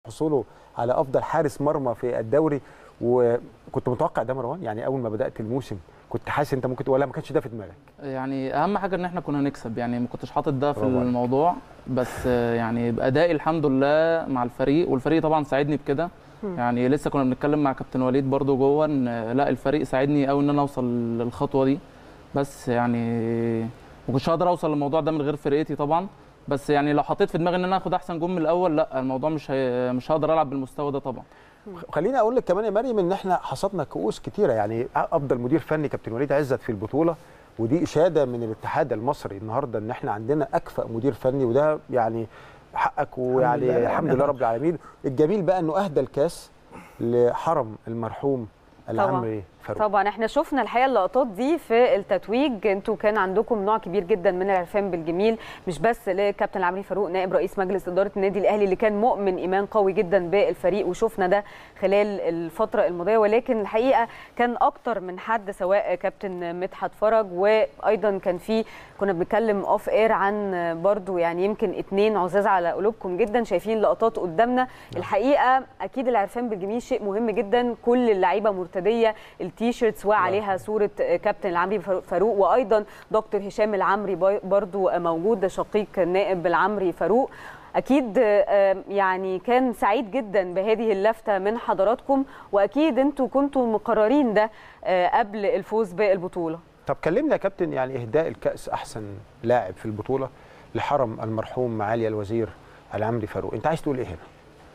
حصوله على افضل حارس مرمى في الدوري وكنت متوقع ده مروان يعني اول ما بدات الموسم كنت حاسس انت ممكن ولا ما كانش ده في دماغك يعني اهم حاجه ان احنا كنا هنكسب يعني ما كنتش حاطط ده في برافو عليك. الموضوع بس يعني بادائي الحمد لله مع الفريق والفريق طبعا ساعدني بكده يعني لسه كنا بنتكلم مع كابتن وليد برضو جوه ان لا الفريق ساعدني قوي ان انا اوصل للخطوه دي بس يعني ما كنتش هقدر اوصل للموضوع ده من غير فرقتي طبعا بس يعني لو حطيت في دماغي ان انا اخد احسن جون من الاول لا الموضوع مش هي... مش هقدر العب بالمستوى ده طبعا خليني اقول لك كمان يا مريم ان احنا حصدنا كؤوس كتيره يعني افضل مدير فني كابتن وليد عزت في البطوله ودي اشاده من الاتحاد المصري النهارده ان احنا عندنا اكفأ مدير فني وده يعني حقك ويعني لله. الحمد لله رب العالمين الجميل بقى انه اهدى الكاس لحرم المرحوم العمري فاروق طبعا احنا شفنا الحقيقه اللقطات دي في التتويج انتوا كان عندكم نوع كبير جدا من العرفان بالجميل مش بس لكابتن العمري فاروق نائب رئيس مجلس اداره النادي الاهلي اللي كان مؤمن ايمان قوي جدا بالفريق وشفنا ده خلال الفتره الماضيه ولكن الحقيقه كان اكتر من حد سواء كابتن مدحت فرج وايضا كان في كنا بنتكلم اوف اير عن برضو يعني يمكن اتنين عزاز على قلوبكم جدا شايفين لقطات قدامنا الحقيقه اكيد العرفان بالجميل شيء مهم جدا كل اللعيبه مرتديه التيشيرتس وعليها صوره كابتن العمري فاروق وايضا دكتور هشام العمري باي- برضو موجود شقيق النائب العمري فاروق اكيد آه، يعني كان سعيد جدا بهذه اللفته من حضراتكم واكيد انتوا كنتوا مقررين ده آه، قبل الفوز بالبطوله طب كلمنا يا كابتن يعني اهداء الكاس احسن لاعب في البطوله لحرم المرحوم معالي الوزير العمري فاروق انت عايز تقول ايه هنا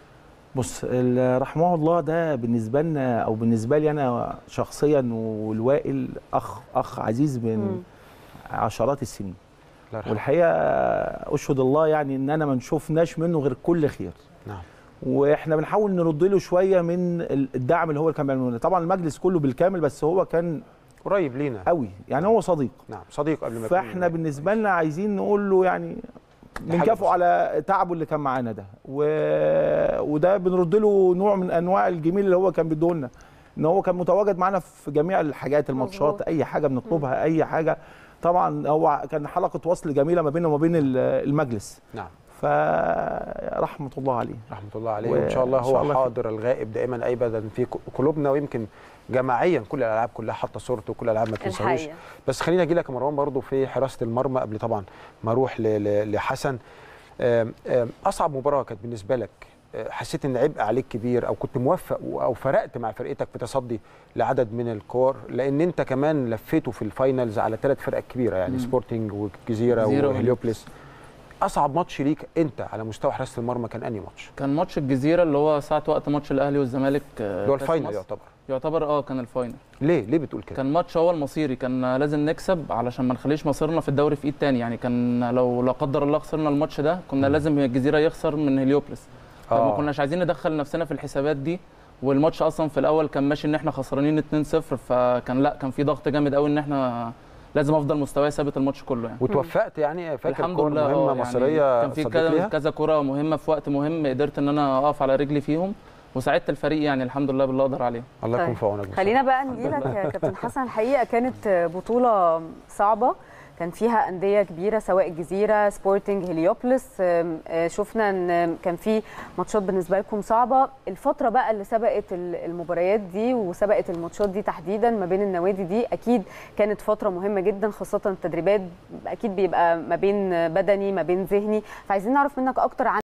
بص ال- رحمه الله ده بالنسبه لنا او بالنسبه لي انا شخصيا والوائل اخ اخ عزيز مم. من عشرات السنين الله يرحمه والحقيقه اشهد الله يعني ان انا ما نشوفناش منه غير كل خير نعم واحنا بنحاول نرد له شويه من ال- الدعم اللي هو كان بيعمله لنا. طبعا المجلس كله بالكامل بس هو كان قريب لينا قوي يعني هو صديق نعم صديق قبل ما يكون- فاحنا بالنسبه لنا عايزين نقول له يعني بنكافئه بسيطة. على تعبه اللي كان معانا ده و... وده بنرد له نوع من انواع الجميل اللي هو كان بيديه لنا ان هو كان متواجد معانا في جميع الحاجات الماتشات مظبوط. اي حاجه بنطلبها اي حاجه طبعا هو كان حلقه وصل جميله ما بيننا وما بين ال- المجلس نعم فرحمه الله عليه رحمه الله عليه و- وان شاء الله إن شاء هو الله حاضر الغائب دائما ابدا في ق- قلوبنا ويمكن جماعيا كل الالعاب كلها حاطه صورته كل الالعاب ما تنساهوش الحقيقه بس خليني اجي لك يا مروان برضو في حراسه المرمى قبل طبعا ما اروح ل- ل- لحسن آم، آم، اصعب مباراه كانت بالنسبه لك آه، حسيت ان عبء عليك كبير او كنت موفق و- او فرقت مع فرقتك في تصدي لعدد من الكور لان انت كمان لفيته في الفاينلز على ثلاث فرق كبيره يعني مم. سبورتنج والجزيره جزيرة وهليوبلس اصعب ماتش ليك انت على مستوى حراسه المرمى كان انهي ماتش؟ كان ماتش الجزيره اللي هو ساعه وقت ماتش الاهلي والزمالك آه، اللي هو كأس الفاينل مصر. يعتبر يعتبر اه كان الفاينل ليه ليه بتقول كده؟ كان ماتش هو المصيري كان لازم نكسب علشان ما نخليش مصيرنا في الدوري في ايد تاني يعني كان لو لا قدر الله خسرنا الماتش ده كنا لازم الجزيره يخسر من هليوبلس فما آه. كناش عايزين ندخل نفسنا في الحسابات دي والماتش اصلا في الاول كان ماشي ان احنا خسرانين 2-0 فكان لا كان في ضغط جامد قوي ان احنا لازم افضل مستواي ثابت الماتش كله يعني وتوفقت يعني فاكر الحمد كور لله مهمه آه، مصريه كان في صديت كذا ليها؟ كذا كره مهمه في وقت مهم قدرت ان انا اقف على رجلي فيهم وساعدت الفريق يعني الحمد لله باللي اقدر عليه الله يكون طيب. في عونك بصراحة. خلينا بقى نجيلك يا كابتن حسن الحقيقه كانت بطوله صعبه كان فيها انديه كبيره سواء الجزيره سبورتنج هليوبلس آم، آه، شفنا ان كان في ماتشات بالنسبه لكم صعبه الفتره بقى اللي سبقت ال- المباريات دي وسبقت الماتشات دي تحديدا ما بين النوادي دي اكيد كانت فتره مهمه جدا خاصه التدريبات اكيد بيبقى ما بين بدني ما بين ذهني فعايزين نعرف منك اكتر عن